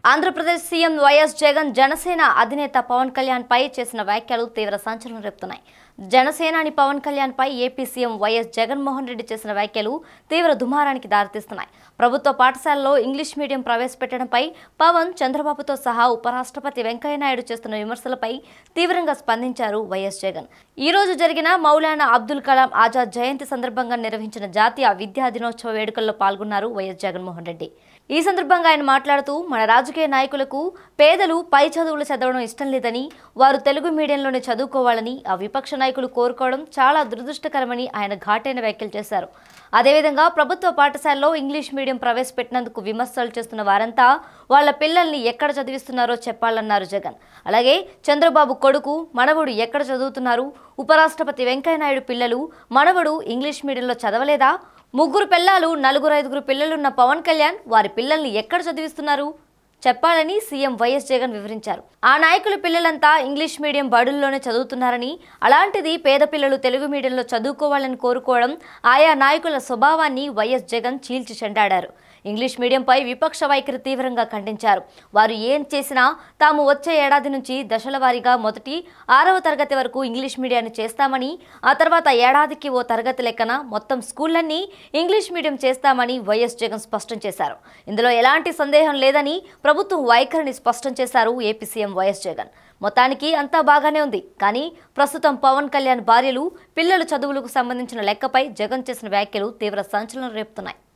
Andhra Pradesh CM YS Jagan Janasena అధినేత పవన్ కళ్యాణ్ పై చేసిన వ్యాఖ్యలు తీవ్ర సంచలనం రేపుతున్నాయి జనసేనాని పవన్ కళ్యాణ్ పై AP CM YS Jaganmohan Reddy చేసిన వ్యాఖ్యలు తీవ్ర దుమారానికి దారితీస్తున్నాయి ప్రభుత్వ పాఠశాలలో ఇంగ్లీష్ మీడియం ప్రవేశపెట్టడంపై పవన్ చంద్రబాబుతో సహా ఉపరాష్ట్రపతి వెంకయ్యనాయుడు చేస్తున్న విమర్శలపై తీవ్రంగా స్పందించారు వైఎస్ జగన్ ఈ రోజు జరిగిన మౌలానా అబ్దుల్ కలాం ఆజాద్ జయంతి సందర్భంగా నిర్వహించిన జాతీయ విద్యా దినోత్సవ వేడుకల్లో పాల్గొన్నారు వైఎస్ జగన్మోహన్ రెడ్డి ఈ సందర్భంగా ఆయన మాట్లాడుతూ మన రాజకీయ నాయకులకు పేదలు పై చదువులు చదవడం ఇష్టం లేదని వారు తెలుగు మీడియంలోనే చదువుకోవాలని ఆ విపక్ష నాయకులు కోరుకోవడం చాలా దురదృష్టకరమని ఆయన ఘాటైన వ్యాఖ్యలు చేశారు అదేవిధంగా ప్రభుత్వ పాఠశాలలో ఇంగ్లీష్ మీడియం ప్రవేశపెట్టినందుకు విమర్శలు చేస్తున్న వారంతా వాళ్ళ పిల్లల్ని ఎక్కడ చదివిస్తున్నారో చెప్పాలన్నారు జగన్ అలాగే చంద్రబాబు కొడుకు మనవడు ఎక్కడ చదువుతున్నారు ఉపరాష్ట్రపతి వెంకయ్యనాయుడు పిల్లలు మనవడు ఇంగ్లీష్ మీడియంలో చదవలేదా ముగ్గురు పిల్లలు నలుగురు ఐదుగురు పిల్లలున్న పవన్ కళ్యాణ్ వారి పిల్లల్ని ఎక్కడ చదివిస్తున్నారు చెప్పాలని సీఎం వైఎస్ జగన్ వివరించారు ఆ నాయకుల పిల్లలంతా ఇంగ్లీష్ మీడియం బడుల్లోనే చదువుతున్నారని అలాంటిది పేద పిల్లలు తెలుగు మీడియంలో చదువుకోవాలని కోరుకోవడం ఆయా నాయకుల స్వభావాన్ని వైఎస్ జగన్ చీల్చి చెండాడారు ఇంగ్లీష్ మీడియంపై విపక్ష వైఖరి తీవ్రంగా ఖండించారు వారు ఏం చేసినా తాము వచ్చే ఏడాది నుంచి దశల వారీగా మొదటి ఆరవ తరగతి వరకు ఇంగ్లీష్ మీడియాన్ని చేస్తామని ఆ తర్వాత ఏడాదికి ఓ తరగతి లెక్కన మొత్తం స్కూళ్ళన్నీ ఇంగ్లీష్ మీడియం చేస్తామని వైఎస్ జగన్ స్పష్టం చేశారు ఇందులో ఎలాంటి సందేహం లేదని ప్రభుత్వం వైఖరిని స్పష్టం చేశారు ఏపీ సీఎం వైఎస్ జగన్ మొత్తానికి అంతా బాగానే ఉంది కానీ ప్రస్తుతం పవన్ కళ్యాణ్ భార్యలు పిల్లల చదువులకు సంబంధించిన లెక్కపై జగన్ చేసిన వ్యాఖ్యలు తీవ్ర సంచలనం రేపుతున్నాయి